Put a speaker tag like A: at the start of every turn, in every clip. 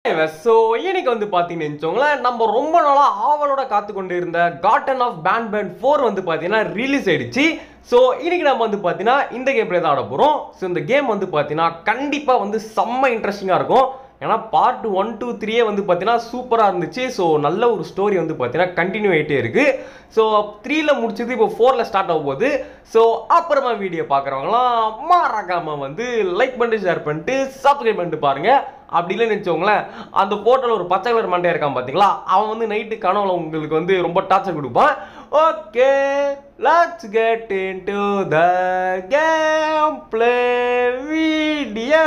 A: So இன்னைக்கு வந்து பார்த்தீங்கன்னு வச்சுக்கோங்களேன் நம்ம ரொம்ப நாளாக ஆவலோட காத்து கொண்டு இருந்த Garden of Banban four வந்து பார்த்தீங்கன்னா ரிலீஸ் ஆயிடுச்சு ஸோ இன்னைக்கு நம்ம வந்து பார்த்தீங்கன்னா இந்த கேம் தான் ஆட போகிறோம் ஸோ இந்த கேம் வந்து பார்த்தீங்கன்னா கண்டிப்பாக வந்து செம்ம இன்ட்ரெஸ்டிங்காக இருக்கும் ஏன்னா பார்ட் ஒன் டூ த்ரீயே வந்து பார்த்தீங்கன்னா சூப்பராக இருந்துச்சு ஸோ நல்ல ஒரு ஸ்டோரி வந்து பார்த்தீங்கன்னா கண்டினியூ ஆகிட்டே இருக்கு ஸோ த்ரீல முடிச்சது இப்போ ஃபோரில் ஸ்டார்ட் ஆக போகுது ஸோ அப்புறமா வீடியோ பார்க்குறவங்களாம் மறக்காம வந்து லைக் பண்ணிட்டு ஷேர் பண்ணிட்டு சப்ஸ்கிரைப் பண்ணிட்டு பாருங்க அப்படி இல்லைன்னு வச்சுக்கோங்களேன் அந்த போர்ட்டல் ஒரு பச்சை கலர் மண்டையா இருக்கான் பார்த்தீங்களா அவன் வந்து நைட்டு கனவுல உங்களுக்கு வந்து ரொம்ப டார்ச்சர் கொடுப்பான் okay let's get into the gameplay video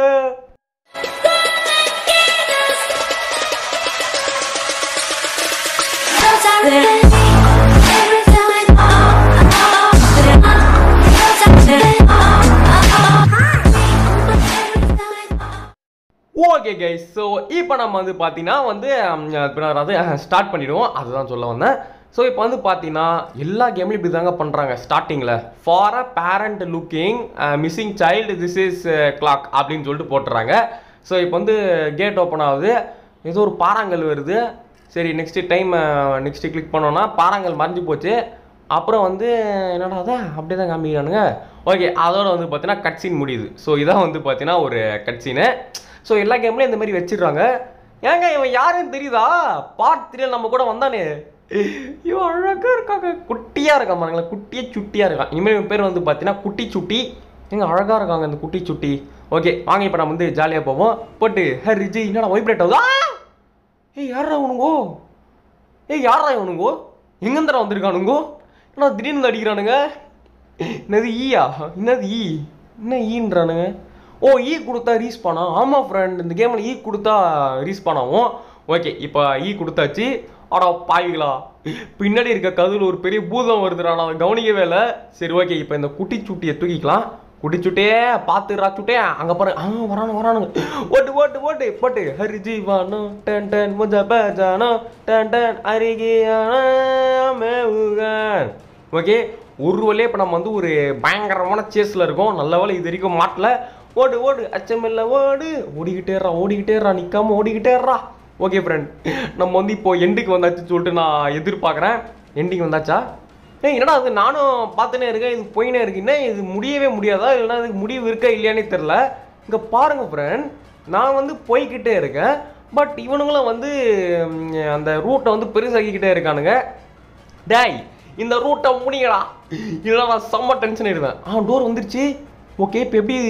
A: okay guys so இப்போ நம்ம வந்து பார்த்தீங்கன்னா வந்து ம், இப்ப நான் அதாவது ஸ்டார்ட் பண்ணிடுவோம் அதுதான் சொல்ல வந்தேன் ஸோ இப்போ வந்து பார்த்தீங்கன்னா எல்லா கேம்லையும் இப்படி தாங்க பண்ணுறாங்க ஸ்டார்டிங்கில் for a parent looking missing child this is clock அப்படின்னு சொல்லிட்டு போட்டுறாங்க ஸோ இப்போ வந்து கேட் ஓப்பன் ஆகுது ஏதோ ஒரு பாறாங்கல் வருது சரி நெக்ஸ்ட்டு டைம் நெக்ஸ்ட்டு கிளிக் பண்ணோன்னா பாறாங்கல் மறைஞ்சு போச்சு அப்புறம் வந்து என்னடா அதான் அப்படியே தான் காமிக்கிறானுங்க ஓகே அதோட வந்து பார்த்தீங்கன்னா கட்சீன் முடியுது ஸோ இதான் வந்து பார்த்தீங்கன்னா ஒரு கட்சீனு ஸோ எல்லா கேம்லையும் இந்த மாதிரி வச்சிடுறாங்க ஏங்க இவன் யாருன்னு தெரியுதா பார்ட் த்ரீ நம்ம கூட வந்தானே இவன் அழகாக இருக்காங்க குட்டியாக இருக்கான் பாருங்களேன் குட்டியே சுட்டியாக இருக்கான் இனிமேல் இவன் பேர் வந்து பார்த்தீங்கன்னா குட்டி சுட்டி எங்க அழகாக இருக்காங்க இந்த குட்டி சுட்டி ஓகே வாங்க இப்போ நம்ம வந்து ஜாலியாக போவோம் போட்டு ஹே ரிஜி என்னடா வைப்ரேட் ஆகுதா ஏய் யாரா உனங்கோ ஏய் யாரா இவனுங்கோ எங்கேருந்துடா வந்திருக்கானுங்கோ என்ன திடீர்னு வந்து அடிக்கிறானுங்க என்னது ஈயா என்னது ஈ என்ன ஈன்றானுங்க ஓ ஈ கொடுத்தா ரீஸ் பண்ணா ஆமாம் ஃப்ரெண்ட் இந்த கேமில் ஈ கொடுத்தா ரீஸ் பண்ணாவும் ஓகே இப்போ ஈ கொடுத்தாச்சு அடா பாவிகளா பின்னாடி இருக்க கதில் ஒரு பெரிய பூதம் வருதுடா நான் அதை கவனிக்கவே இல்லை சரி ஓகே இப்போ இந்த குட்டி சுட்டியை தூக்கிக்கலாம் குட்டி சுட்டியே பார்த்துடா சுட்டே அங்கே பாரு ஆ வரானு வரானுங்க ஓட்டு ஓட்டு ஓட்டு போட்டு ஹரி ஜீவானோ டன் டன் முஜா பஜானோ டன் டன் அருகியான் ஓகே ஒரு வழியே இப்போ நம்ம வந்து ஒரு பயங்கரமான சேஸில் இருக்கோம் நல்ல வேலை இது வரைக்கும் மாட்டல ஓடு ஓடு அச்சமில்ல ஓடு ஓடிக்கிட்டேறா ஓடிக்கிட்டேறா நிற்காம ஓடிக்கிட்டேறா ஓகே ஃப்ரெண்ட் நம்ம வந்து இப்போ எண்டுக்கு வந்தாச்சு சொல்லிட்டு நான் எதிர்பார்க்குறேன் எண்டிங் வந்தாச்சா ஏய் என்னடா அது நானும் பார்த்துனே இருக்கேன் இது போயினே இருக்கு என்ன இது முடியவே முடியாதா இல்லைன்னா இதுக்கு முடிவு இருக்கா இல்லையானே தெரில இங்கே பாருங்க ஃப்ரெண்ட் நான் வந்து போய்கிட்டே இருக்கேன் பட் இவனுங்களும் வந்து ம், அந்த ரூட்டை வந்து பெருசாக்கிக்கிட்டே இருக்கானுங்க டேய் இந்த ரூட்டை முடிங்கடா இல்லைனா நான் செம்ம டென்ஷன் ஆயிடுவேன் ஆ டோர் வந்துருச்சு ஓகே இப்போ எப்படி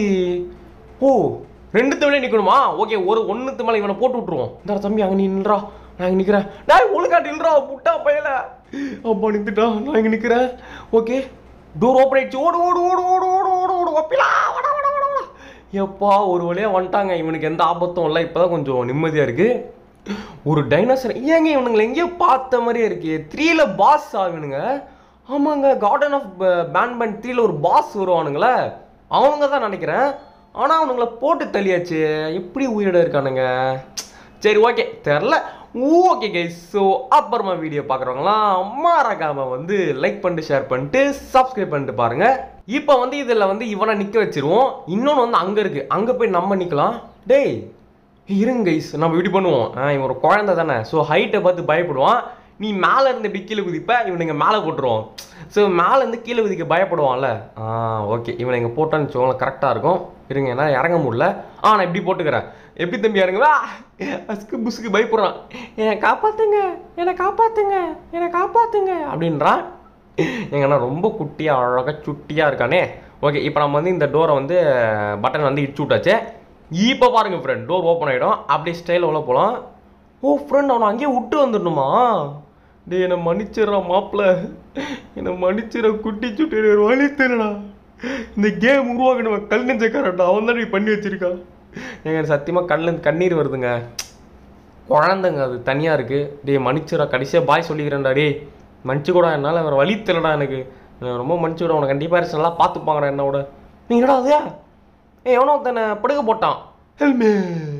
A: ஓ ரெண்டுத்து மேலே நிற்கணுமா ஓகே ஒரு ஒன்றுத்து மேலே இவனை போட்டு விட்ருவோம் இந்த தம்பி அங்கே நீ நின்றா நான் இங்கே நிற்கிறேன் டேய் ஒழுங்கா நில்றா புட்டா பயல அப்பா நின்றுட்டா நான் இங்கே நிற்கிறேன் ஓகே டோர் ஓப்பன் ஆயிடுச்சு ஓடு ஓடு ஓடு ஓடு ஓடு ஓடு ஓடு ஒப்பிலா வட வட வட வட எப்பா ஒரு வழியாக வந்துட்டாங்க இவனுக்கு எந்த ஆபத்தும் இல்லை இப்போ தான் கொஞ்சம் நிம்மதியாக இருக்குது ஒரு டைனோசர் ஏங்க இவனுங்களை எங்கேயோ பார்த்த மாதிரியே இருக்கு த்ரீல பாஸ் ஆகுனுங்க ஆமாங்க கார்டன் ஆஃப் பேன் பேன் த்ரீல ஒரு பாஸ் வருவானுங்களே அவனுங்க தான் நினைக்கிறேன் ஆனால் அவனுங்கள போட்டு தள்ளியாச்சு எப்படி உயிரிட இருக்கானுங்க சரி ஓகே தெரில ஓகே கைஸ் ஸோ அப்புறமா வீடியோ பார்க்குறவங்களாம் மறக்காம வந்து லைக் பண்ணிட்டு ஷேர் பண்ணிட்டு சப்ஸ்கிரைப் பண்ணிட்டு பாருங்க இப்போ வந்து இதில் வந்து இவனை நிற்க வச்சிருவோம் இன்னொன்று வந்து அங்கே இருக்குது அங்கே போய் நம்ம நிற்கலாம் டேய் இருங்க கைஸ் நம்ம இப்படி பண்ணுவோம் ஆ, இவன் ஒரு குழந்தை தானே ஸோ ஹைட்டை பார்த்து பயப்படுவான் நீ மேலே இருந்து இப்படி கீழே குதிப்ப இவனுங்க மேலே போட்டுருவோம் ஸோ மேலே இருந்து கீழே குதிக்க பயப்படுவான்ல ஆ ஓகே இவனை இங்கே போட்டான்னு வச்சுக்கோங்களேன் கரெக்டாக இருக்கும் இருங்க என்ன இறங்க முடியல ஆ நான் இப்படி போட்டுக்கிறேன் எப்படி தம்பி இறங்குவா அஸ்கு புஸ்க்கு பயப்படுறான் என்னை காப்பாத்துங்க என்னை காப்பாத்துங்க என்னை காப்பாத்துங்க அப்படின்றான் எங்கன்னா ரொம்ப குட்டியாக அழகாக சுட்டியாக இருக்கானே ஓகே இப்போ நம்ம வந்து இந்த டோரை வந்து பட்டன் வந்து இடிச்சு விட்டாச்சு இப்போ பாருங்க ஃப்ரெண்ட் டோர் ஓப்பன் ஆகிடும் அப்படியே ஸ்டைலில் உள்ள போகலாம் ஓ ஃப்ரெண்ட் அவனை அங்கேயே விட்டு வந்துடணுமா டேய் என்னை மன்னிச்சிடுறா மாப்பிள்ள என்னை மன்னிச்சிட குட்டி சுட்டி ஒரு வழி தெரியடா இந்த கேம் உருவாக்கினவன் கல் நெஞ்சக்காரன்டா அவன் தான் இப்படி பண்ணி வச்சிருக்கான் எங்க சத்தியமாக கண்ணில் கண்ணீர் வருதுங்க குழந்தைங்க அது தனியாக இருக்குது டேய் மன்னிச்சிடா கடைசியாக பாய் சொல்லிக்கிறேன்டா டேய் மன்னிச்சு கூட என்னால் வேறு வழி தெரியலடா எனக்கு எனக்கு ரொம்ப மன்னிச்சு விட உனக்கு கண்டிப்பாக நல்லா பார்த்துப்பாங்கடா என்னோட நீ என்னடா அது ஏய் எவனோ ஒருத்தனை படுக்க போட்டான் ஹெல்மே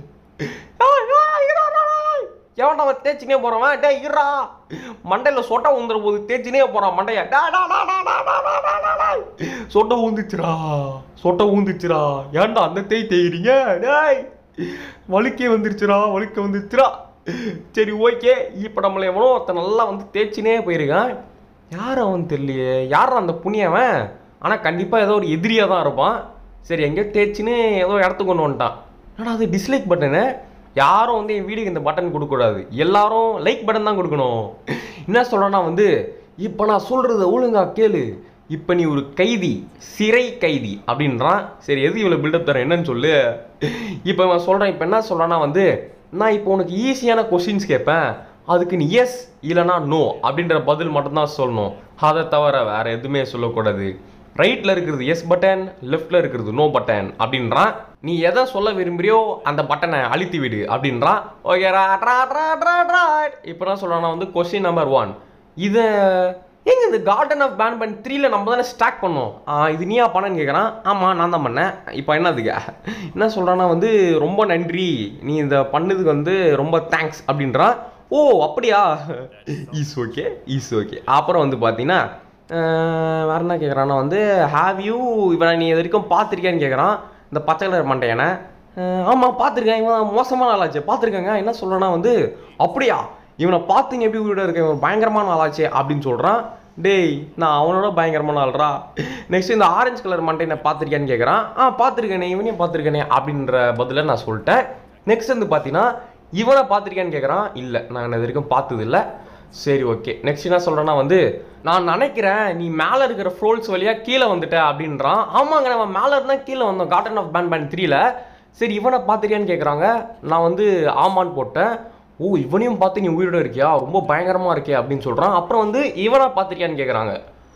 A: எவன்டா அவன் தேய்ச்சினே போறவன் டேய் இருடா மண்டையில் சொட்டை உந்துற போது தேய்ச்சினே போறான் மண்டைய டா, டா, டா, டா, டா, டா, டா, டா, டா, டா. சொட்டை ஊந்துச்சுடா சொட்டை ஊந்துச்சுடா ஏன்டா அந்த தேய் தேய்கிறீங்க டேய் வழுக்கே வந்துருச்சுடா வழுக்க வந்துருச்சுடா சரி ஓகே இப்போ நம்மளை எவனோ ஒருத்தன் நல்லா வந்து தேய்ச்சினே போயிருக்கான் யார் அவன் தெரியலையே யார் அந்த புண்ணியவன் ஆனால் கண்டிப்பாக ஏதோ ஒரு எதிரியாக தான் இருப்பான் சரி எங்கேயோ தேய்ச்சின்னு ஏதோ இடத்துக்கு கொண்டு வந்துட்டான் ஆனால் அது டிஸ்லைக் பட்டனு யாரும் வந்து என் வீடியோக்கு இந்த பட்டன் கொடுக்கக்கூடாது எல்லாரும் லைக் பட்டன் தான் கொடுக்கணும் என்ன சொல்கிறேன்னா வந்து இப்போ நான் சொல்கிறத ஒழுங்கா கேளு இப்போ நீ ஒரு கைதி சிறை கைதி அப்படின்றான் சரி எது இவ்வளோ பில்டப் தரேன் என்னன்னு சொல்லு இப்போ நான் சொல்கிறேன் இப்போ என்ன சொல்கிறேன்னா வந்து நான் இப்போ உனக்கு ஈஸியான கொஷின்ஸ் கேட்பேன் அதுக்கு நீ எஸ் இல்லைனா நோ அப்படின்ற பதில் மட்டும்தான் சொல்லணும் அதை தவிர வேற எதுவுமே சொல்லக்கூடாது ரைட்டில் இருக்கிறது எஸ் பட்டன் லெஃப்டில் இருக்கிறது நோ பட்டன் அப்படின்றான் நீ எதை சொல்ல விரும்புறியோ அந்த பட்டனை அழுத்தி விடு அப்படின்றான் ஓகே இப்போ என்ன சொல்கிறான்னா வந்து கொஸ்டின் நம்பர் ஒன் இதை எங்க இந்த கார்டன் ஆஃப் பேன் பண்ணி த்ரீல நம்ம தானே ஸ்டாக் பண்ணோம் ஆ, இது நீயா பண்ணன்னு கேட்குறான் ஆமாம் நான் தான் பண்ணேன் இப்போ என்னதுக்கு என்ன சொல்கிறான்னா வந்து ரொம்ப நன்றி நீ இந்த பண்ணதுக்கு வந்து ரொம்ப தேங்க்ஸ் அப்படின்றான் ஓ அப்படியா ஈஸ் ஓகே ஈஸ் ஓகே அப்புறம் வந்து பார்த்தீங்கன்னா அஹ், வேற என்ன கேட்குறான்னா வந்து ஹாவ் யூ இவனை நீ இது வரைக்கும் பார்த்துருக்கியான்னு கேட்குறான் இந்த பச்சை கலர் மண்டையனை அஹ், ஆமாம் பார்த்துருக்கேன் இவன் மோசமான ஆளாச்சு பார்த்துருக்கேங்க என்ன சொல்கிறேன்னா வந்து அப்படியா இவனை பார்த்துங்க எப்படி வீட இருக்க இவன் பயங்கரமான ஆளாச்சே அப்படின்னு சொல்கிறான் டேய் நான் அவனோட பயங்கரமான ஆள்றா நெக்ஸ்ட் இந்த ஆரஞ்சு கலர் மண்டையனை பார்த்துருக்கியான்னு கேட்குறான் ஆ பார்த்துருக்கேனே இவனையும் பார்த்துருக்கேனே அப்படின்ற பதில நான் சொல்லிட்டேன் நெக்ஸ்ட் வந்து பார்த்தீங்கன்னா இவனை பார்த்துருக்கியான்னு கேட்குறான் இல்லை நான் இது வரைக்கும் பார்த்தது இல்லை சரி ஓகே நெக்ஸ்ட் என்ன சொல்கிறேன்னா வந்து நான் நினைக்கிறேன் நீ மேலே இருக்கிற ஃப்ரோல்ஸ் வழியாக கீழே வந்துட்ட அப்படின்றான் ஆமாங்க நம்ம மேலே இருந்தால் கீழே வந்தோம் கார்டன் ஆஃப் பேன் பேன் த்ரீல சரி இவனை பார்த்துருக்கியான்னு கேட்குறாங்க நான் வந்து ஆமான்னு போட்டேன் ஓ இவனையும் பார்த்து நீ உயிரோட இருக்கியா ரொம்ப பயங்கரமாக இருக்கே அப்படின்னு சொல்கிறான் அப்புறம் வந்து இவனை பார்த்துருக்கியான்னு கேட்குறாங்க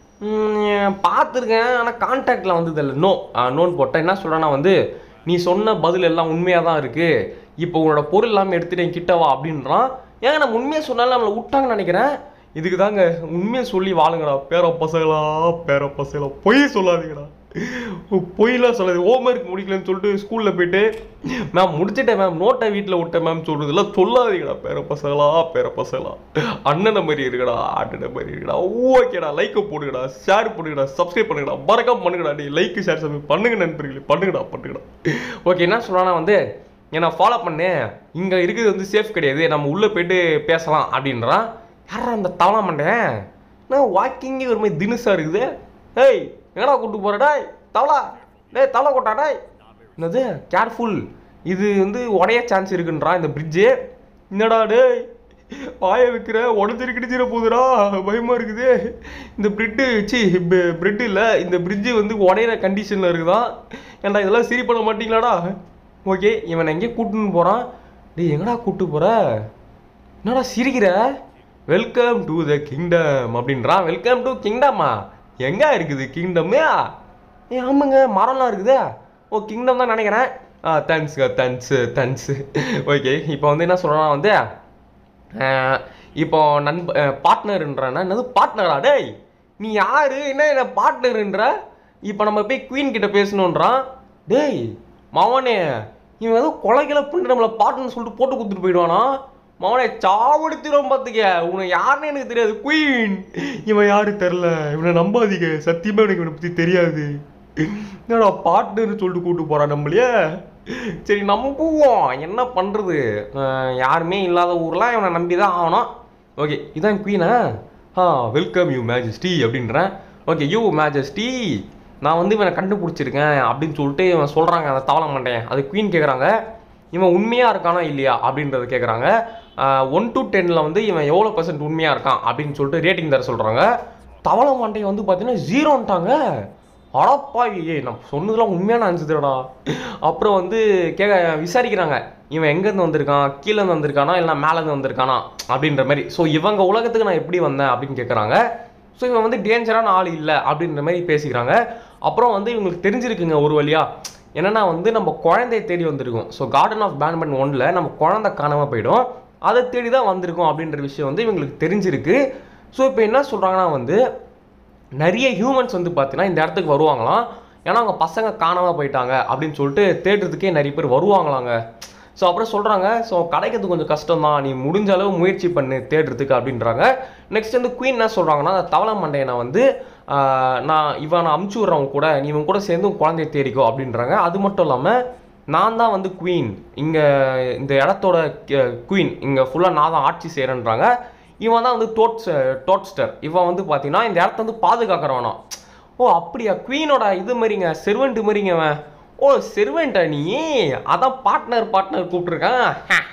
A: பார்த்துருக்கேன் ஆனால் கான்டாக்டில் வந்தது இல்லை நோ நோன் போட்டேன் என்ன சொல்கிறேன்னா வந்து நீ சொன்ன பதில் எல்லாம் உண்மையாக தான் இருக்குது இப்போ உன்னோட பொருள் எல்லாமே எடுத்துட்டு என் கிட்ட வா அப்படின்றான் ஏங்க நம்ம உண்மையை சொன்னாலும் நம்மளை விட்டாங்கன்னு நினைக்கிறேன் இதுக்கு தாங்க உண்மையை சொல்லி வாழுங்கடா பேர பசங்களா பேர பசங்களா பொய் சொல்லாதீங்கடா பொய்லாம் சொல்லாது ஹோம்ஒர்க் முடிக்கலன்னு சொல்லிட்டு ஸ்கூலில் போயிட்டு மேம் முடிச்சிட்டேன் மேம் நோட்டை வீட்டில் விட்டேன் மேம் சொல்கிறதுலாம் சொல்லாதீங்கடா பேர பசங்களா பேர பசங்களா அண்ணனை மாதிரி இருக்குடா அண்ணனை மாதிரி இருக்குடா ஓகேடா லைக்கை போடுங்கடா ஷேர் பண்ணுங்கடா சப்ஸ்கிரைப் பண்ணுங்கடா மறக்காம பண்ணுங்கடா நீ லைக் ஷேர் சப்ஸ்கிரைப் பண்ணுங்க நண்பர்களே பண்ணுங்கடா பண்ணுங்கடா ஓகே என்ன சொல்கிறானா வந்து என்னை ஃபாலோ பண்ணு இங்கே இருக்கிறது வந்து சேஃப் கிடையாது நம்ம உள்ளே போயிட்டு பேசலாம் அப்படின்றான் யாரா அந்த தவளை மண்டேன் நான் வாக்கிங்கே ஒரு மாதிரி தினுசாக இருக்குது ஏய் எங்கடா கூட்டு போற டேய் தவளா டேய் தவளை கொட்டா டேய் என்னது கேர்ஃபுல் இது வந்து உடைய சான்ஸ் இருக்குன்றான் இந்த பிரிட்ஜு என்னடா டேய் வாய வைக்கிற உடஞ்சிரு கிடிச்சிட போகுதுடா பயமா இருக்குது இந்த பிரெட்டு சி பிரெட் இல்லை இந்த பிரிட்ஜு வந்து உடையிற கண்டிஷனில் இருக்குதான் ஏன்டா இதெல்லாம் சரி பண்ண மாட்டீங்களாடா ஓகே இவன் எங்கே கூட்டுன்னு போகிறான் டேய் எங்கடா கூட்டு போற என்னடா சிரிக்கிற வெல்கம் டு த கிங்டம் அப்படின்றான் வெல்கம் டு கிங்டமா எங்க இருக்குது கிங்டமே ஏ ஆமாங்க மரம்லாம் இருக்குதே ஓ கிங்டம் தான் நினைக்கிறேன் ஆ தேங்க்ஸுங்க தேங்க்ஸ் தேங்க்ஸ் ஓகே இப்போ வந்து என்ன சொல்கிறான் வந்து அஹ், இப்போ நண்ப பார்ட்னர்ன்றானா என்னது பார்ட்னரா டேய் நீ யாரு என்ன என்ன பார்ட்னருன்ற இப்போ நம்ம போய் குவீன் கிட்ட பேசணுன்றான் டேய் மவனே இவன் ஏதோ கொலைகளை பண்ணி நம்மளை பார்ட்னர் சொல்லிட்டு போட்டு கொடுத்துட்டு போயிடுவானா மவனே சாவடித்திரும் பார்த்துக்க உனக்கு யாருன்னு எனக்கு தெரியாது குயின் இவன் யாரு தெரில இவனை நம்பாதீங்க சத்தியமா எனக்கு இவனை பற்றி தெரியாது என்னடா பார்ட்னர்னு சொல்லிட்டு கூட்டு போறான் நம்மளையே சரி நம்புவோம் என்ன பண்ணுறது யாருமே இல்லாத ஊர்லாம் இவனை நம்பி தான் ஆகணும் ஓகே இதான் குவீனா ஆ வெல்கம் யூ மேஜஸ்டி அப்படின்றேன் ஓகே யூ மேஜஸ்டி நான் வந்து இவனை கண்டுபிடிச்சிருக்கேன் அப்படின்னு சொல்லிட்டு இவன் சொல்கிறாங்க அந்த தவளை மண்டையன் அது குவீன் கேட்குறாங்க இவன் உண்மையாக இருக்கானா இல்லையா அப்படின்றத கேட்குறாங்க ஒன் டு டென்னில் வந்து இவன் எவ்வளோ பர்சன்ட் உண்மையாக இருக்கான் அப்படின்னு சொல்லிட்டு ரேட்டிங் தர சொல்கிறாங்க தவளை மண்டையை வந்து பார்த்தீங்கன்னா ஜீரோன்ட்டாங்க அடப்பாவி ஏய் நான் சொன்னதெல்லாம் உண்மையான அனுப்பிச்சுடா அப்புறம் வந்து கேட்க விசாரிக்கிறாங்க இவன் எங்கேருந்து வந்திருக்கான் கீழேருந்து வந்திருக்கானா இல்லை மேலேருந்து வந்திருக்கானா அப்படின்ற மாதிரி ஸோ இவங்க உலகத்துக்கு நான் எப்படி வந்தேன் அப்படின்னு கேட்குறாங்க ஸோ இவன் வந்து டேஞ்சரான ஆள் இல்லை அப்படின்ற மாதிரி பேசிக்கிறாங்க அப்புறம் வந்து இவங்களுக்கு தெரிஞ்சிருக்குங்க ஒரு வழியா என்னன்னா வந்து நம்ம குழந்தைய தேடி வந்திருக்கோம் ஸோ கார்டன் ஆஃப் பேன்மன் ஒன்ல நம்ம குழந்தை காணாமல் போயிடும் அதை தேடி தான் வந்திருக்கோம் அப்படின்ற விஷயம் வந்து இவங்களுக்கு தெரிஞ்சிருக்கு ஸோ இப்போ என்ன சொல்கிறாங்கன்னா வந்து நிறைய ஹியூமன்ஸ் வந்து பார்த்தீங்கன்னா இந்த இடத்துக்கு வருவாங்களாம் ஏன்னா அவங்க பசங்க காணாமல் போயிட்டாங்க அப்படின்னு சொல்லிட்டு தேடுறதுக்கே நிறைய பேர் வருவாங்களாங்க ஸோ அப்புறம் சொல்கிறாங்க ஸோ கிடைக்கிறது கொஞ்சம் கஷ்டம் தான் நீ முடிஞ்ச அளவு முயற்சி பண்ணு தேடுறதுக்கு அப்படின்றாங்க நெக்ஸ்ட் வந்து குயின் என்ன சொல்கிறாங்கன்னா அந்த தவளை மண்டையனை வந்து ஆஹ், நான் இவன் நான் அமுச்சு விட்றவங்க கூட நீ இவன் கூட சேர்ந்து உன் குழந்தைய தேடிக்கோ அப்படின்றாங்க அது மட்டும் இல்லாமல் நான் தான் வந்து குவீன் இங்கே இந்த இடத்தோட குவீன் இங்கே ஃபுல்லாக நான் தான் ஆட்சி செய்கிறேன்றாங்க இவன் தான் வந்து டோட்ஸ் டோட்ஸ்டர் இவன் வந்து பார்த்தீங்கன்னா இந்த இடத்த வந்து பாதுகாக்கிறவனா ஓ அப்படியா குவீனோட இது மாதிரிங்க செர்வெண்ட் மாதிரிங்க அவன் ஓ செர்வெண்டா நீ அதான் பார்ட்னர் பார்ட்னர் கூப்பிட்ருக்கான்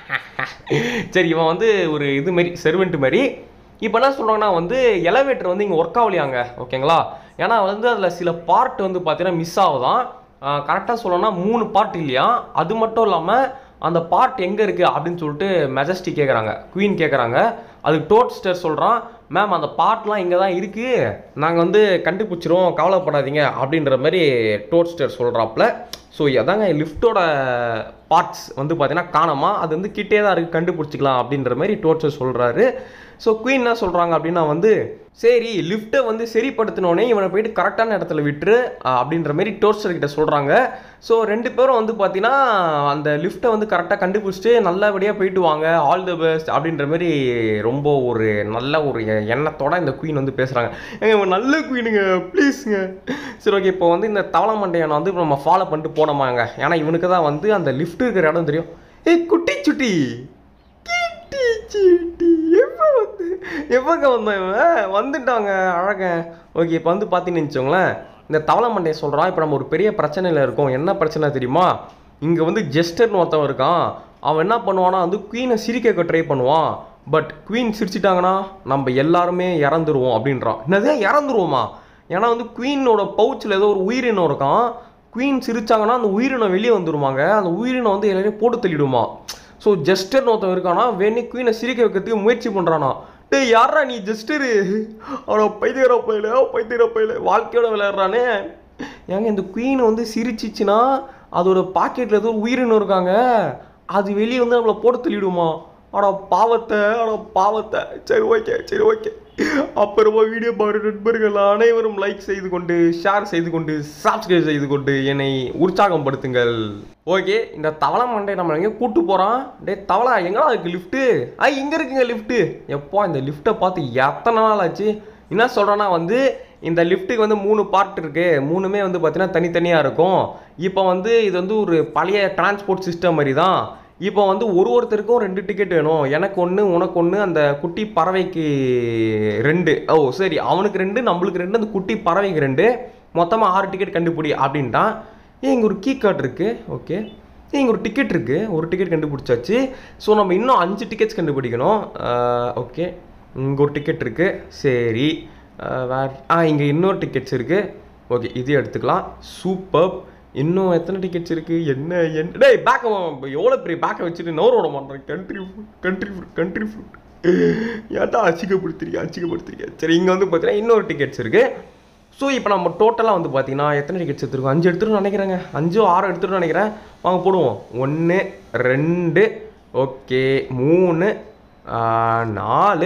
A: சரி இவன் வந்து ஒரு இது மாதிரி செர்வெண்ட் மாதிரி இப்போ என்ன சொல்கிறாங்கன்னா வந்து எலவேட்டர் வந்து இங்கே ஒர்க் ஆகலையாங்க ஓகேங்களா ஏன்னா வந்து அதில் சில பார்ட் வந்து பார்த்தீங்கன்னா மிஸ் ஆகுதான் கரெக்டாக சொல்லணும்னா மூணு பார்ட் இல்லையா அது மட்டும் இல்லாமல் அந்த பார்ட் எங்கே இருக்குது அப்படின்னு சொல்லிட்டு மெஜஸ்டி கேட்குறாங்க குவீன் கேட்குறாங்க அதுக்கு டோட்ஸ்டர் சொல்கிறான் மேம் அந்த பார்ட்லாம் இங்கே தான் இருக்குது நாங்கள் வந்து கண்டுபிடிச்சிருவோம் கவலைப்படாதீங்க அப்படின்ற மாதிரி டோட்ஸ்டர் சொல்கிறாப்புல ஸோ அதாங்க லிஃப்ட்டோட பார்ட்ஸ் வந்து பார்த்தீங்கன்னா காணாமா அது வந்து கிட்டே தான் இருக்குது கண்டுபிடிச்சிக்கலாம் அப்படின்ற மாதிரி டோட்ஸ்டர் சொல்கிறாரு ஸோ குயின் என்ன சொல்கிறாங்க அப்படின்னா வந்து சரி லிஃப்ட்டை வந்து சரிப்படுத்தினோடனே இவனை போயிட்டு கரெக்டான இடத்துல விட்டுரு அஹ், அப்படின்ற மாதிரி டோர்ஸ்டர் கிட்ட சொல்கிறாங்க ஸோ ரெண்டு பேரும் வந்து பார்த்தீங்கன்னா அந்த லிஃப்ட்டை வந்து கரெக்டாக கண்டுபிடிச்சிட்டு நல்லபடியாக போயிட்டு வாங்க ஆல் தி பெஸ்ட் அப்படின்ற மாதிரி ரொம்ப ஒரு நல்ல ஒரு எ- எண்ணத்தோட இந்த குயின் வந்து பேசுகிறாங்க ஏங்க இவன் நல்ல குயினுங்க ப்ளீஸுங்க சரி ஓகே இப்போ வந்து இந்த தவளை மண்டையனை வந்து இப்ப நம்ம ஃபாலோ பண்ணிட்டு போனோமாங்க ஏன்னா இவனுக்கு தான் வந்து அந்த லிஃப்ட் இருக்கிற இடம் தெரியும் ஏய் குட்டி சுட்டி கிட்டி சிட்டி எப்போ வந்து எப்போங்க வந்தான் இவன் வந்துட்டாங்க அழகன் ஓகே இப்போ வந்து பார்த்தீங்கன்னு வச்சுக்கோங்களேன் இந்த தவளை மண்டையை சொல்கிறான் இப்போ நம்ம ஒரு பெரிய பிரச்சனையில் இருக்கோம் என்ன பிரச்சனை தெரியுமா இங்கே வந்து ஜெஸ்டர்னு ஒருத்தன் இருக்கான் அவன் என்ன பண்ணுவானா வந்து குவீனை சிரிக்க ட்ரை பண்ணுவான் பட் குவீன் சிரிச்சிட்டாங்கன்னா நம்ம எல்லாருமே இறந்துருவோம் அப்படின்றான் என்னது இறந்துருவோமா ஏன்னா வந்து குவீனோட பவுச்சில் ஏதோ ஒரு உயிரினம் இருக்கான் குவீன் சிரிச்சாங்கன்னா அந்த உயிரினம் வெளியே வந்துருவாங்க அந்த உயிரினம் வந்து எல்லாரையும் போட்டு தள்ளிடுமா ஸோ ஜஸ்டர்னு ஒருத்தன் இருக்கானா வேணி குவீனை சிரிக்க வைக்கிறதுக்கு முயற்சி பண்ணுறானா டேய் யாரா நீ ஜஸ்டரு அவனோட பைத்தியரா பையில பைத்தியரா பையில வாழ்க்கையோட விளையாடுறானே ஏங்க இந்த குவீன் வந்து சிரிச்சிச்சுன்னா அதோட பாக்கெட்டில் ஏதோ ஒரு உயிரினம் இருக்காங்க அது வெளியே வந்து நம்மளை போட்டு தள்ளிடுமா அட பாவத்தை அட பாவத்தை சரி ஓகே சரி ஓகே அப்புறமா வீடியோ பார்க்குற நண்பர்கள் அனைவரும் லைக் செய்து கொண்டு ஷேர் செய்து கொண்டு சப்ஸ்கிரைப் செய்து கொண்டு என்னை உற்சாகப்படுத்துங்கள் ஓகே இந்த தவளை மண்டை நம்ம எங்கே கூட்டு போகிறான் டே தவளை எங்கடா இருக்கு லிஃப்ட்டு ஆ இங்கே இருக்குங்க லிஃப்ட்டு எப்போ இந்த லிஃப்ட்டை பார்த்து எத்தனை நாள் ஆச்சு என்ன சொல்கிறேன்னா வந்து இந்த லிஃப்ட்டுக்கு வந்து மூணு பார்ட் இருக்கு மூணுமே வந்து பார்த்தீங்கன்னா தனித்தனியாக இருக்கும் இப்போ வந்து இது வந்து ஒரு பழைய டிரான்ஸ்போர்ட் சிஸ்டம் மாதிரி தான் இப்போ வந்து ஒரு ஒருத்தருக்கும் ரெண்டு டிக்கெட் வேணும் எனக்கு ஒன்று உனக்கு ஒன்று அந்த குட்டி பறவைக்கு ரெண்டு ஓ சரி அவனுக்கு ரெண்டு நம்மளுக்கு ரெண்டு அந்த குட்டி பறவைக்கு ரெண்டு மொத்தமாக ஆறு டிக்கெட் கண்டுபிடி அப்படின்ட்டான் ஏன் இங்கே ஒரு கீ கார்டு இருக்குது ஓகே ஏய், இங்கே ஒரு டிக்கெட் இருக்குது ஒரு டிக்கெட் கண்டுபிடிச்சாச்சு ஸோ நம்ம இன்னும் அஞ்சு டிக்கெட்ஸ் கண்டுபிடிக்கணும் ஓகே இங்கே ஒரு டிக்கெட் இருக்குது சரி அஹ், வேற ஆ இங்கே இன்னொரு டிக்கெட்ஸ் இருக்குது ஓகே இது எடுத்துக்கலாம் சூப்பர் இன்னும் எத்தனை டிக்கெட்ஸ் இருக்குது என்ன என்ன டேய் பேக் எவ்வளோ பெரிய பேக்கை வச்சுட்டு நோர் விட மாட்டேன் country food country food country food ஏன்டா அச்சிக்கப்படுத்துறீங்க அச்சிக்கப்படுத்துறீங்க சரி இங்கே வந்து பார்த்தீங்கன்னா இன்னொரு டிக்கெட்ஸ் இருக்குது ஸோ இப்போ நம்ம டோட்டலாக வந்து பார்த்தீங்கன்னா எத்தனை டிக்கெட்ஸ் எடுத்துருக்கோம் அஞ்சு எடுத்துருன்னு நினைக்கிறேங்க அஞ்சோ ஆறோ எடுத்துருன்னு நினைக்கிறேன் வாங்க போடுவோம் ஒன்று ரெண்டு ஓகே மூணு ஆ, நாலு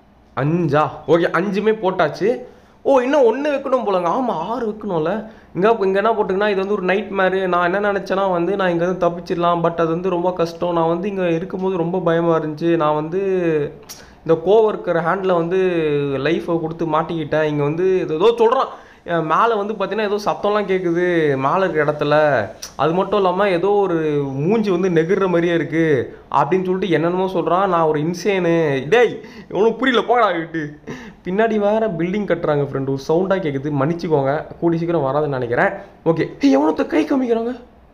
A: அஞ்சா ஓகே அஞ்சுமே போட்டாச்சு ஓ இன்னும் ஒன்று வைக்கணும் போலங்க ஆமாம் ஆறு வைக்கணும்ல இங்கே இங்கே என்ன போட்டுங்கன்னா இது வந்து ஒரு நைட் மேரு நான் என்ன நினச்சேன்னா வந்து நான் இங்கே வந்து தப்பிச்சிடலாம் பட் அது வந்து ரொம்ப கஷ்டம் நான் வந்து இங்கே இருக்கும்போது ரொம்ப பயமாக இருந்துச்சு நான் வந்து இந்த கோவர்க்கர் ஹேண்டில் வந்து லைஃப்பை கொடுத்து மாட்டிக்கிட்டேன் இங்கே வந்து இது ஏதோ சொல்கிறான் மேலே வந்து பார்த்தீங்கன்னா ஏதோ சத்தம்லாம் கேட்குது மேலே இருக்கிற இடத்துல அது மட்டும் இல்லாமல் ஏதோ ஒரு மூஞ்சி வந்து நெகிற மாதிரியே இருக்குது அப்படின்னு சொல்லிட்டு என்னென்னமோ சொல்கிறான் நான் ஒரு இன்சேனு டேய் ஒன்றும் புரியல போடா விட்டு பின்னாடி வேற பில்டிங் கட்டுறாங்க ஃப்ரெண்டு ஒரு சவுண்டாக கேட்குது மன்னிச்சுக்கோங்க கூடி சீக்கிரம் வராதுன்னு நினைக்கிறேன் ஓகே ஏய் எவனொத்த கை காமிக்கிறாங்க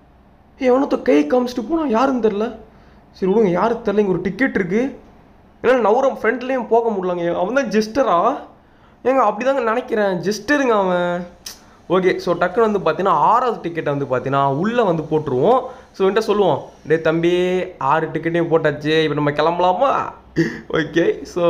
A: ஏய் எவனொத்த கை காமிச்சிட்டு போனா யாருன்னு தெரில சரி விடுங்க யாருக்கு தெரில இங்கே ஒரு டிக்கெட் இருக்குது ஏன்னா நவரம் ஃப்ரண்ட்லேயும் போக முடியலங்க அவன் தான் ஜெஸ்டரா ஏங்க அப்படிதாங்க நினைக்கிறேன் ஜெஸ்டருங்க அவன் ஓகே ஸோ டக்குன்னு வந்து பார்த்தீங்கன்னா ஆறாவது டிக்கெட்டை வந்து பார்த்தீங்கன்னா உள்ளே வந்து போட்டுருவோம் ஸோ என்கிட்ட சொல்லுவோம் டே தம்பி ஆறு டிக்கெட்டையும் போட்டாச்சு இப்போ நம்ம கிளம்பலாமா ஓகே ஸோ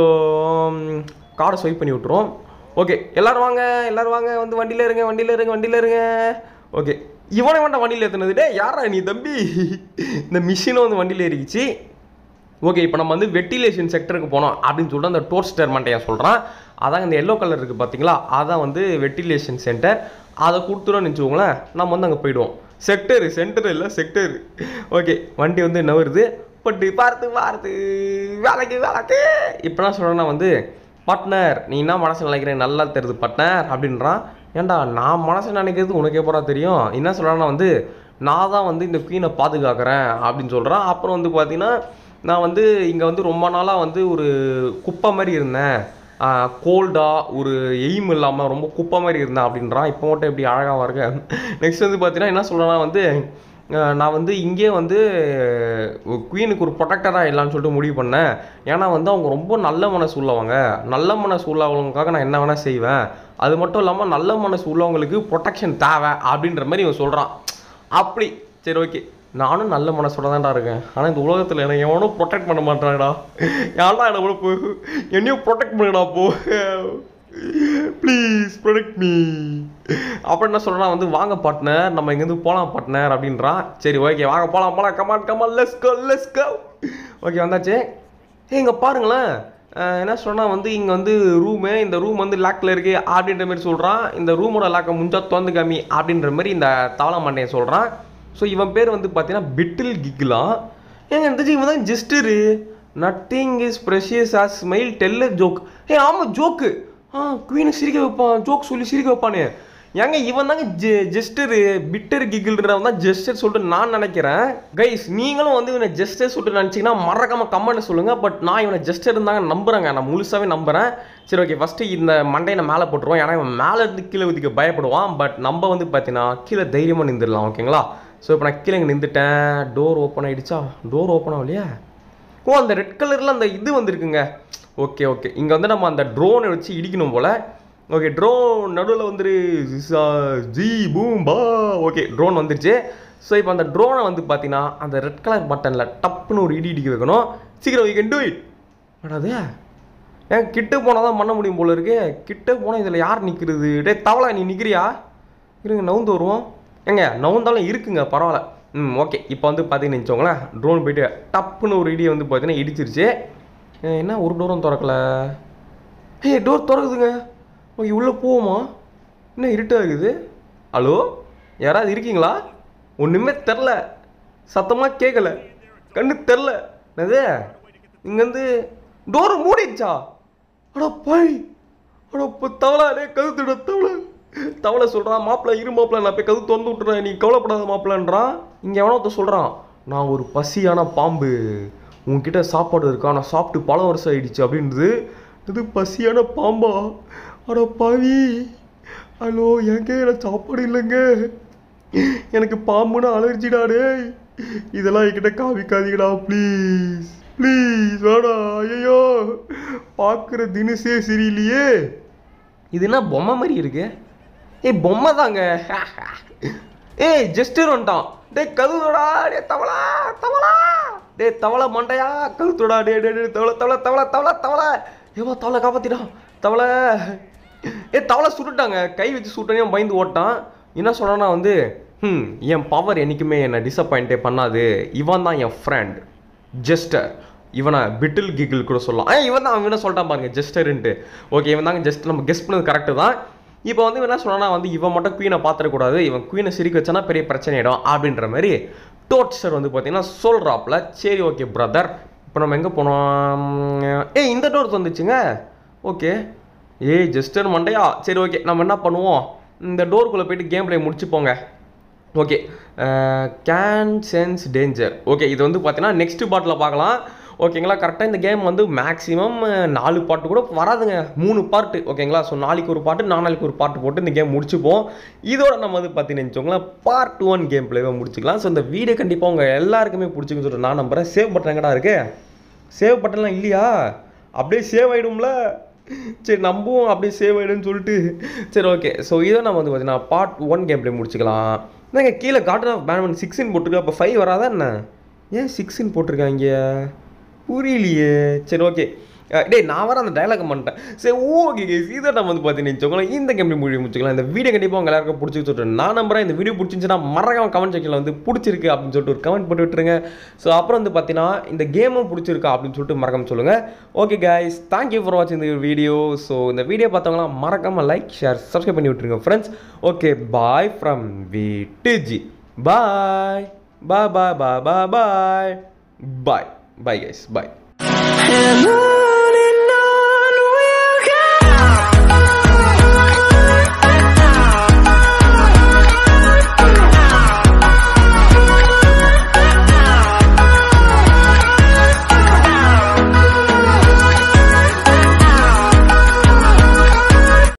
A: கார்டை ஸ்வைப் பண்ணி விட்டுருவோம் ஓகே எல்லாரும் வாங்க எல்லாரும் வாங்க வந்து வண்டியில் இருங்க வண்டியில் இருங்க வண்டியில் இருங்க ஓகே இவனை வேண்டாம் வண்டியில் ஏற்றுனது டே யாரா நீ தம்பி இந்த மிஷினை வந்து வண்டியில் ஏறிக்கிச்சு ஓகே இப்போ நம்ம வந்து வெட்டிலேஷன் செக்டருக்கு போனோம் அப்படின்னு சொல்லிட்டு அந்த டோர்ஸ்டர் மண்டையன் சொல்கிறான் அதான் இந்த எல்லோ கலர் இருக்குது பார்த்தீங்களா அதான் வந்து வெட்டிலேஷன் சென்டர் அதை கொடுத்துருவோம்னு வச்சுக்கோங்களேன் நம்ம வந்து அங்கே போயிடுவோம் செக்டரு சென்டர் இல்லை செக்டர் ஓகே வண்டி வந்து நவருது பட்டு பார்த்து பார்த்து வேலைக்கு வேலைக்கு இப்போ என்ன சொல்கிறேன்னா வந்து பட்னர் நீ என்ன மனசு நினைக்கிறேன் நல்லா தெரியுது பட்னர் அப்படின்றான் ஏன்டா நான் மனசு நினைக்கிறது உனக்கு எப்படா தெரியும் என்ன சொல்கிறான்னா வந்து நான் தான் வந்து இந்த குவீனை பாதுகாக்கிறேன் அப்படின்னு சொல்கிறான் அப்புறம் வந்து பார்த்தீங்கன்னா நான் வந்து இங்கே வந்து ரொம்ப நாளாக வந்து ஒரு குப்பை மாதிரி இருந்தேன் கோல்டாக ஒரு எய்ம் இல்லாமல் ரொம்ப குப்பை மாதிரி இருந்தேன் அப்படின்றான் இப்போ மட்டும் எப்படி அழகாக இருக்க நெக்ஸ்ட் வந்து பார்த்தீங்கன்னா என்ன சொல்கிறேன்னா வந்து அஹ் நான் வந்து இங்கே வந்து குவீனுக்கு ஒரு ப்ரொடெக்டராக இல்லைன்னு சொல்லிட்டு முடிவு பண்ணேன் ஏன்னா வந்து அவங்க ரொம்ப நல்ல மனசு உள்ளவங்க நல்ல மனசு உள்ளவங்களுக்காக நான் என்ன வேணால் செய்வேன் அது மட்டும் இல்லாமல் நல்ல மனசு உள்ளவங்களுக்கு ப்ரொடெக்ஷன் தேவை அப்படின்ற மாதிரி இவன் சொல்கிறான் அப்படி சரி ஓகே நானும் நல்ல மனசோட தான்டா இருக்கேன் ஆனால் இந்த உலகத்தில் என்னை எவனும் ப்ரொடெக்ட் பண்ண மாட்டாங்கடா யாரா என்ன கூட போ என்னையும் ப்ரொடெக்ட் பண்ணுடா போ ப்ளீஸ் ப்ரொடெக்ட் மீ அப்புறம் என்ன சொல்கிறேன்னா வந்து வாங்க பார்ட்னர் நம்ம இங்கேருந்து போகலாம் பார்ட்னர் அப்படின்றான் சரி ஓகே வாங்க போகலாம் போகலாம் come on come on let's go let's go okay வந்தாச்சு ஏய் இங்கே பாருங்களேன் அஹ் என்ன சொன்னா வந்து இங்கே வந்து ரூமு இந்த ரூம் வந்து லாக்கில் இருக்கு அப்படின்ற மாதிரி சொல்கிறான் இந்த ரூமோட லாக்கை முஞ்சா திறந்து காமி அப்படின்ற மாதிரி இந்த தவளை மண்டையன் சொல்கிறான் ஸோ இவன் பேர் வந்து பார்த்தீங்கன்னா பிட்டில் கிக்லாம் ஏங்க இந்த இவன் தான் jester nothing is precious as smile tell a joke ஏ ஆமாம் ஜோக்கு ஆ குவீனுக்கு சிரிக்க வைப்பான் ஜோக் சொல்லி சிரிக்க வைப்பானே ஏங்க இவன் தாங்க ஜெ ஜெஸ்டரு பிட்டர் கிகிள்ன்றவன் தான் ஜெஸ்டர் சொல்லிட்டு நான் நினைக்கிறேன் கைஸ் நீங்களும் வந்து இவனை ஜெஸ்டர் சொல்லிட்டு நினச்சிங்கன்னா மறக்காம கமெண்ட் சொல்லுங்கள் பட் நான் இவனை ஜெஸ்டர் இருந்தாங்க நம்புறேங்க நான் முழுசாவே நம்புறேன் சரி ஓகே ஃபஸ்ட்டு இந்த மண்டையை நான் மேலே போட்டுருவோம் ஏன்னா இவன் மேலே இருந்து கீழே ஊதிக்க பயப்படுவான் பட் நம்ம வந்து பார்த்தீங்கன்னா கீழே தைரியமாக நின்றுடலாம் ஓகேங்களா ஸோ இப்போ நான் கீழே இங்கே நின்றுட்டேன் டோர் ஓப்பன் ஆகிடுச்சா டோர் ஓப்பன் ஆகலையா ஓ அந்த ரெட் கலரில் அந்த இது வந்திருக்குங்க ஓகே ஓகே இங்கே வந்து நம்ம அந்த ட்ரோனை வச்சு இடிக்கணும் போல் ஓகே ட்ரோன் நடுவில் வந்துரு ஜிசா- ஜி பூம் பா ஓகே ட்ரோன் வந்துருச்சு ஸோ இப்போ அந்த ட்ரோனை வந்து பார்த்தீங்கன்னா அந்த ரெட் கலர் பட்டனில் டப்புன்னு ஒரு இடி இடிக்க வைக்கணும் சீக்கிரம் வி கேன் டூ இட் அடாது ஏன் கிட்ட போனால் தான் பண்ண முடியும் போல இருக்கு கிட்ட போனால் இதில் யார் நிற்கிறது டேய் தவளை நீ நிற்கிறியா இருங்க நவுந்து வருவோம் ஏங்க நவுந்தாலும் இருக்குங்க பரவாயில்ல ம் ஓகே இப்போ வந்து பார்த்தீங்கன்னு வச்சுக்கோங்களேன் ட்ரோன் போயிட்டு டப்புன்னு ஒரு இடியை வந்து பார்த்தீங்கன்னா இடிச்சிருச்சு அஹ் என்ன ஒரு டோரும் திறக்கல ஏய் டோர் திறக்குதுங்க ஓகே உள்ளே போவோமா என்ன இருட்டாக இருக்குது ஹலோ யாராவது இருக்கீங்களா ஒன்றுமே தெரில சத்தமாக கேட்கல கண்ணு தெரில என்னது இங்கேருந்து டோரை மூடிடுச்சா அட பாய் அட இப்போ தவளை டே கழுத்துட தவளை தவளை சொல்கிறான் மாப்பிள்ளை இரு மாப்பிள்ளை நான் போய் கது திறந்து விட்டுறேன் நீ கவலைப்படாத மாப்பிள்ளன்றான் இங்கே எவனோ ஒருத்தன் சொல்கிறான் நான் ஒரு பசியான பாம்பு உன்கிட்ட சாப்பாடு இருக்கா நான் சாப்பிட்டு பல வருஷம் ஆயிடுச்சு அப்படின்றது இது பசியான பாம்பா அட பாவி ஹலோ என் கையில் சாப்பாடு இல்லைங்க எனக்கு பாம்புனா அலர்ஜிடா டேய் இதெல்லாம் என்கிட்ட காமிக்காதீங்கடா ப்ளீஸ் ப்ளீஸ் வேடா ஐயோ பார்க்குற தினசே சரியில்லையே இது என்ன பொம்மை மாதிரி இருக்கு ஏய் பொம்மை தாங்க ஏய் ஜஸ்டர் வந்துட்டான் டேய் கழுதுடா டே தவளா தவளா டே தவளை மண்டையா கழுத்துடா டே டே டே தவளை தவளை தவளை தவளை தவளை ஏமா தவளை காப்பாத்திடா தவளை ஏ தவளை சுட்டுட்டாங்க கை வச்சு சுட்டனையும் பயந்து ஓட்டான் என்ன சொன்னான்னா வந்து ம் என் பவர் என்றைக்குமே என்னை டிசப்பாயிண்டே பண்ணாது இவன் தான் என் ஃப்ரெண்ட் ஜெஸ்டர் இவனை பிட்டில் கிகிள் கூட சொல்லலாம் ஆ இவன் தான் அவன் என்ன சொல்லிட்டான் பாருங்க ஜெஸ்டர்ன்ட்டு ஓகே இவன் தாங்க ஜஸ்ட் நம்ம கெஸ்ட் பண்ணது கரெக்டு தான் இப்போ வந்து இவன் என்ன சொன்னா வந்து இவன் மட்டும் குவீனை பார்த்துடக்கூடாது இவன் குவீனை சிரிக்க வச்சானா பெரிய பிரச்சனை ஆயிடும் அப்படின்ற மாதிரி டோட்ஸ்டர் வந்து பார்த்தீங்கன்னா சொல்கிறாப்புல சரி ஓகே பிரதர் இப்போ நம்ம எங்கே போனோம் ஏய் இந்த டோர் வந்துச்சுங்க ஓகே ஏய் ஜஸ்டர் மண்டையா சரி ஓகே நம்ம என்ன பண்ணுவோம் இந்த டோருக்குள்ளே போயிட்டு கேம் ப்ளே முடிச்சுப்போங்க okay can sense danger okay இது வந்து பார்த்தீங்கன்னா நெக்ஸ்ட் பாட்டில் பார்க்கலாம் ஓகேங்களா கரெக்டாக இந்த கேம் வந்து மேக்ஸிமம் நாலு பாட்டு கூட வராதுங்க மூணு பார்ட்டு ஓகேங்களா ஸோ நாளைக்கு ஒரு பாட்டு நாளைக்கு ஒரு பாட்டு போட்டு இந்த கேம் முடிச்சுப்போம் இதோட நம்ம வந்து பார்த்தீங்கன்னு வச்சுக்கோங்களேன் பார்ட் ஒன் கேம் பிளேவை முடிச்சுக்கலாம் ஸோ இந்த வீடியோ கண்டிப்பாக உங்கள் எல்லாருக்குமே பிடிச்சிக்குன்னு சொல்லிட்டு நான் நம்புறேன் சேவ் பட்டன் எங்கடா இருக்கு சேவ் பட்டன்லாம் இல்லையா அப்படியே சேவ் ஆகிடும்ல சரி நம்பவும் அப்படியே சேவ் ஆகிடும்னு சொல்லிட்டு சரி ஓகே ஸோ இதை நம்ம வந்து பார்த்தீங்கன்னா பார்ட் ஒன் கேம் பிளே முடிச்சுக்கலாம் என்னங்க கீழே கார்டன் ஆஃப் பேட்மேன் சிக்ஸ்டின் போட்டிருக்கா அப்போ ஃபைவ் வராதா என்ன ஏன் சிக்ஸ்டின் போட்டிருக்காங்க புரியலையே சரி ஓகே டேய் நான் வர அந்த டயலாக் பண்ணிட்டேன் சரி ஓகே கேஸ் இதை நம்ம வந்து பார்த்தீங்கன்னு வச்சுக்கோங்களேன் இந்த கேம் முடிவு முடிச்சுக்கலாம் இந்த வீடியோ கண்டிப்பாக உங்க எல்லாருக்கும் பிடிச்சி சொல்லிட்டு நான் நம்புறேன் இந்த வீடியோ பிடிச்சிருந்துச்சுன்னா மறக்காம கமெண்ட் செக்ஷனில் வந்து பிடிச்சிருக்கு அப்படின்னு சொல்லிட்டு ஒரு கமெண்ட் போட்டு விட்டுருங்க ஸோ அப்புறம் வந்து பார்த்தீங்கன்னா இந்த கேமும் பிடிச்சிருக்கா அப்படின்னு சொல்லிட்டு மறக்காம சொல்லுங்கள் ஓகே கைஸ் தேங்க்யூ ஃபார் வாட்சிங் இந்த வீடியோ ஸோ இந்த வீடியோ பார்த்தவங்களாம் மறக்காம லைக் ஷேர் சப்ஸ்கிரைப் பண்ணி விட்டுருங்க ஃப்ரெண்ட்ஸ் ஓகே பாய் ஃப்ரம் விட்டுஜி bye bye bye bye bye bye bye bye guys bye
B: And